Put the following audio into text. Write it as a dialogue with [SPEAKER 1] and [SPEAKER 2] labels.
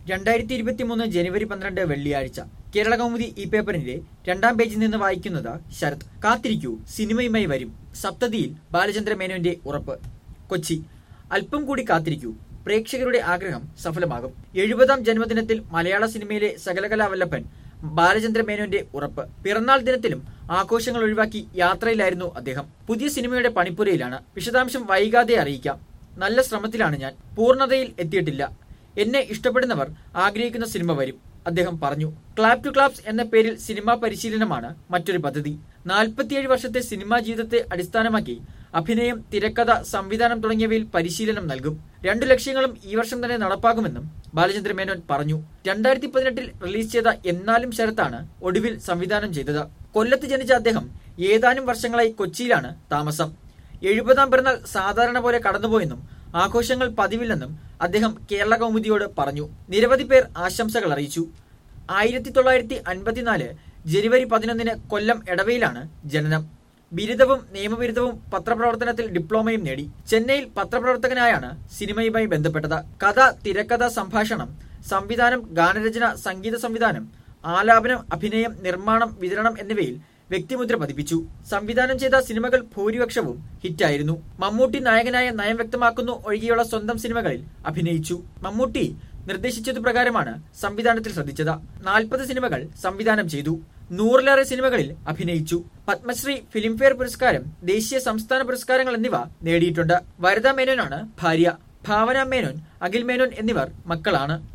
[SPEAKER 1] രണ്ടായിരത്തി ഇരുപത്തി മൂന്ന് ജനുവരി പന്ത്രണ്ട് വെള്ളിയാഴ്ച കേരള കൗമുദി ഈ പേപ്പറിന്റെ രണ്ടാം പേജിൽ നിന്ന് വായിക്കുന്നത് ശരത് കാത്തിരിക്കൂ സിനിമയുമായി വരും സപ്തതിയിൽ ബാലചന്ദ്ര മേനോന്റെ ഉറപ്പ് കൊച്ചി അല്പം കൂടി കാത്തിരിക്കൂ പ്രേക്ഷകരുടെ ആഗ്രഹം സഫലമാകും എഴുപതാം ജന്മദിനത്തിൽ മലയാള സിനിമയിലെ സകലകലാവല്ലഭൻ ബാലചന്ദ്ര മേനോന്റെ ഉറപ്പ് പിറന്നാൾ ദിനത്തിലും ആഘോഷങ്ങൾ ഒഴിവാക്കി യാത്രയിലായിരുന്നു അദ്ദേഹം പുതിയ സിനിമയുടെ പണിപ്പുരയിലാണ് വിശദാംശം വൈകാതെ അറിയിക്കാം നല്ല ശ്രമത്തിലാണ് ഞാൻ പൂർണ്ണതയിൽ എത്തിയിട്ടില്ല എന്നെ ഇഷ്ടപ്പെടുന്നവർ ആഗ്രഹിക്കുന്ന സിനിമ വരും അദ്ദേഹം പറഞ്ഞു ക്ലാപ് ടു ക്ലാപ്സ് എന്ന പേരിൽ സിനിമാ പരിശീലനമാണ് മറ്റൊരു പദ്ധതി നാൽപ്പത്തിയേഴ് വർഷത്തെ സിനിമാ ജീവിതത്തെ അടിസ്ഥാനമാക്കി അഭിനയം തിരക്കഥ സംവിധാനം തുടങ്ങിയവയിൽ പരിശീലനം നൽകും രണ്ടു ലക്ഷ്യങ്ങളും ഈ വർഷം തന്നെ നടപ്പാകുമെന്നും ബാലചന്ദ്ര മേനോൻ പറഞ്ഞു രണ്ടായിരത്തി പതിനെട്ടിൽ റിലീസ് ചെയ്ത എന്നാലും ശരത്താണ് ഒടുവിൽ സംവിധാനം ചെയ്തത് കൊല്ലത്ത് ജനിച്ച അദ്ദേഹം ഏതാനും വർഷങ്ങളായി കൊച്ചിയിലാണ് താമസം എഴുപതാം പിറന്നാൾ സാധാരണ പോലെ കടന്നുപോയെന്നും ആഘോഷങ്ങൾ പതിവില്ലെന്നും അദ്ദേഹം കേരള കൗമുദിയോട് പറഞ്ഞു നിരവധി പേർ ആശംസകൾ അറിയിച്ചു ആയിരത്തി തൊള്ളായിരത്തി അൻപത്തിനാല് ജനുവരി പതിനൊന്നിന് കൊല്ലം എടവയിലാണ് ജനനം ബിരുദവും നിയമബിരുദവും പത്രപ്രവർത്തനത്തിൽ ഡിപ്ലോമയും നേടി ചെന്നൈയിൽ പത്രപ്രവർത്തകനായാണ് സിനിമയുമായി ബന്ധപ്പെട്ടത് കഥ തിരക്കഥ സംഭാഷണം സംവിധാനം ഗാനരചന സംഗീത സംവിധാനം ആലാപനം അഭിനയം നിർമ്മാണം വിതരണം എന്നിവയിൽ വ്യക്തിമുദ്ര പതിപ്പിച്ചു സംവിധാനം ചെയ്ത സിനിമകൾ ഭൂരിപക്ഷവും ഹിറ്റായിരുന്നു മമ്മൂട്ടി നായകനായ നയം വ്യക്തമാക്കുന്നു ഒഴികെയുള്ള സ്വന്തം സിനിമകളിൽ അഭിനയിച്ചു മമ്മൂട്ടി നിർദ്ദേശിച്ചതു പ്രകാരമാണ് സംവിധാനത്തിൽ ശ്രദ്ധിച്ചത് നാൽപ്പത് സിനിമകൾ സംവിധാനം ചെയ്തു നൂറിലേറെ സിനിമകളിൽ അഭിനയിച്ചു പത്മശ്രീ ഫിലിംഫെയർ പുരസ്കാരം ദേശീയ സംസ്ഥാന പുരസ്കാരങ്ങൾ എന്നിവ നേടിയിട്ടുണ്ട് വരദ മേനോനാണ് ഭാര്യ ഭാവന മേനോൻ അഖിൽ മേനോൻ എന്നിവർ മക്കളാണ്